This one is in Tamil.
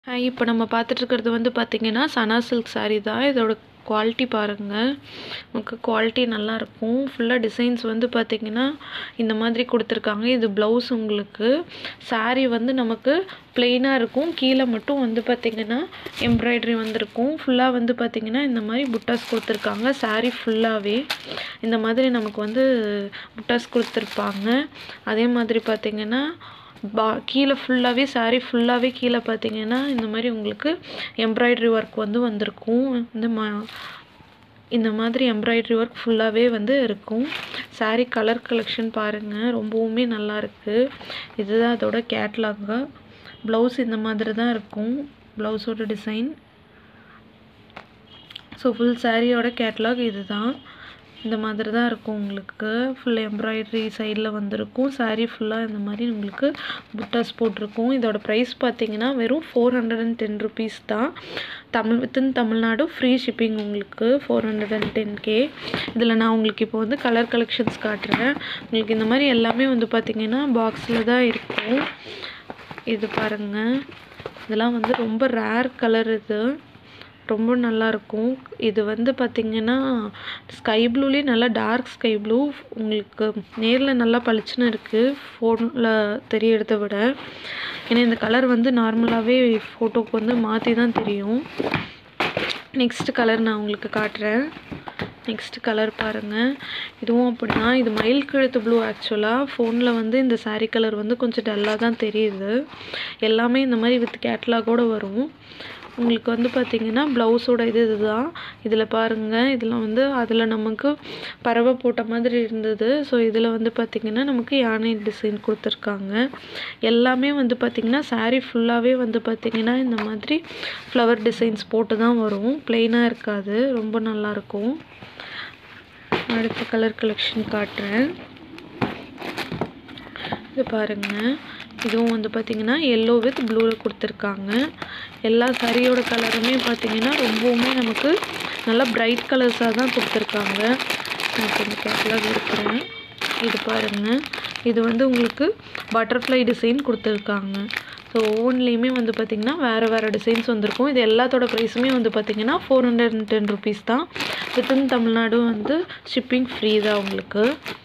ஹாய் இப்போ நம்ம பார்த்துட்டு இருக்கிறது வந்து பார்த்திங்கன்னா சனா சில்க் saree தான் இதோட குவாலிட்டி பாருங்கள் நமக்கு குவாலிட்டி நல்லாயிருக்கும் ஃபுல்லாக டிசைன்ஸ் வந்து பார்த்திங்கன்னா இந்த மாதிரி கொடுத்துருக்காங்க இது ப்ளவுஸ் உங்களுக்கு saree வந்து நமக்கு பிளெயினாக இருக்கும் கீழே மட்டும் வந்து பார்த்திங்கன்னா எம்ப்ராய்டரி வந்திருக்கும் ஃபுல்லாக வந்து பார்த்திங்கன்னா இந்த மாதிரி புட்டாஸ் கொடுத்துருக்காங்க saree ஃபுல்லாகவே இந்த மாதிரி நமக்கு வந்து புட்டாஸ் கொடுத்துருப்பாங்க அதே மாதிரி பார்த்திங்கன்னா பா கீழே ஃபுல்லாகவே saree ஃபுல்லாகவே கீழே பார்த்தீங்கன்னா இந்த மாதிரி உங்களுக்கு எம்ப்ராய்டரி ஒர்க் வந்து வந்திருக்கும் இந்த மா இந்த மாதிரி எம்ப்ராய்டரி ஒர்க் ஃபுல்லாகவே வந்து இருக்கும் saree கலர் கலெக்ஷன் பாருங்கள் ரொம்பவுமே நல்லா இருக்கு இதுதான் அதோட கேட்லாங்க ப்ளவுஸ் இந்த மாதிரி தான் இருக்கும் ப்ளவுஸோட டிசைன் ஸோ ஃபுல் சாரியோட கேட்லாக் இதுதான் இந்த மாதிரி தான் இருக்கும் உங்களுக்கு ஃபுல் எம்ப்ராய்டரி சைடில் வந்திருக்கும் saree ஃபுல்லாக இந்த மாதிரி உங்களுக்கு புட்டாஸ் போட்டிருக்கும் இதோட ப்ரைஸ் பார்த்தீங்கன்னா வெறும் four hundred and ten rupees தான் Tamil within Tamil Nadu free shipping உங்களுக்கு ஃபோர் ஹண்ட்ரட் அண்ட் டென் கே இதில் நான் உங்களுக்கு இப்போ வந்து கலர் கலெக்ஷன்ஸ் காட்டுறேன் உங்களுக்கு இந்த மாதிரி எல்லாமே வந்து பார்த்திங்கன்னா பாக்ஸில் தான் இருக்கும் இது பாருங்கள் இதெல்லாம் வந்து ரொம்ப ரேர் கலர் இது ரொம்ப நல்லாயிருக்கும் இது வந்து பார்த்திங்கன்னா ஸ்கை ப்ளூலேயே நல்லா டார்க் ஸ்கை ப்ளூ உங்களுக்கு நேரில் நல்லா பளிச்சுன்னு இருக்குது ஃபோனில் தெரியறத விட ஏன்னா இந்த கலர் வந்து நார்மலாகவே ஃபோட்டோக்கு வந்து மாற்றி தான் தெரியும் நெக்ஸ்ட் கலர் நான் உங்களுக்கு காட்டுறேன் நெக்ஸ்ட் கலர் பாருங்கள் இதுவும் அப்படி தான் இது மயில் கழுத்து ப்ளூ ஆக்சுவலாக ஃபோனில் வந்து இந்த saree கலர் வந்து கொஞ்சம் டல்லாக தான் தெரியுது எல்லாமே இந்த மாதிரி வித் கேட்லாகோடு வரும் உங்களுக்கு வந்து பார்த்திங்கன்னா ப்ளவுஸோட இது இதுதான் இதில் பாருங்கள் இதில் வந்து அதில் நமக்கு பறவை போட்ட மாதிரி இருந்தது ஸோ இதில் வந்து பார்த்திங்கன்னா நமக்கு யானை டிசைன் கொடுத்துருக்காங்க எல்லாமே வந்து பார்த்திங்கன்னா saree ஃபுல்லாகவே வந்து பார்த்திங்கன்னா இந்த மாதிரி ஃப்ளவர் டிசைன்ஸ் போட்டு தான் வரும் ப்ளெயினாக இருக்காது ரொம்ப நல்லாயிருக்கும் அடுத்த கலர் கலெக்ஷன் காட்டுறேன் இது பாருங்கள் இதுவும் வந்து பார்த்திங்கன்னா எல்லோ வித் ப்ளூவில் கொடுத்துருக்காங்க எல்லா சாரியோட கலருமே பார்த்திங்கன்னா ரொம்பவுமே நமக்கு நல்லா பிரைட் கலர்ஸாக தான் கொடுத்துருக்காங்க நான் கொஞ்சம் கேட்லாக் இருக்கிறேன் இது பாருங்கள் இது வந்து உங்களுக்கு பட்டர்ஃப்ளை டிசைன் கொடுத்துருக்காங்க ஸோ ஒவ்வொன்றுலேயுமே வந்து பார்த்திங்கன்னா வேறு வேறு டிசைன்ஸ் வந்திருக்கும் இது எல்லாத்தோட ப்ரைஸுமே வந்து பார்த்திங்கன்னா four hundred and ten rupees தான் வித்தின் தமிழ்நாடு வந்து ஷிப்பிங் ஃப்ரீ தான் உங்களுக்கு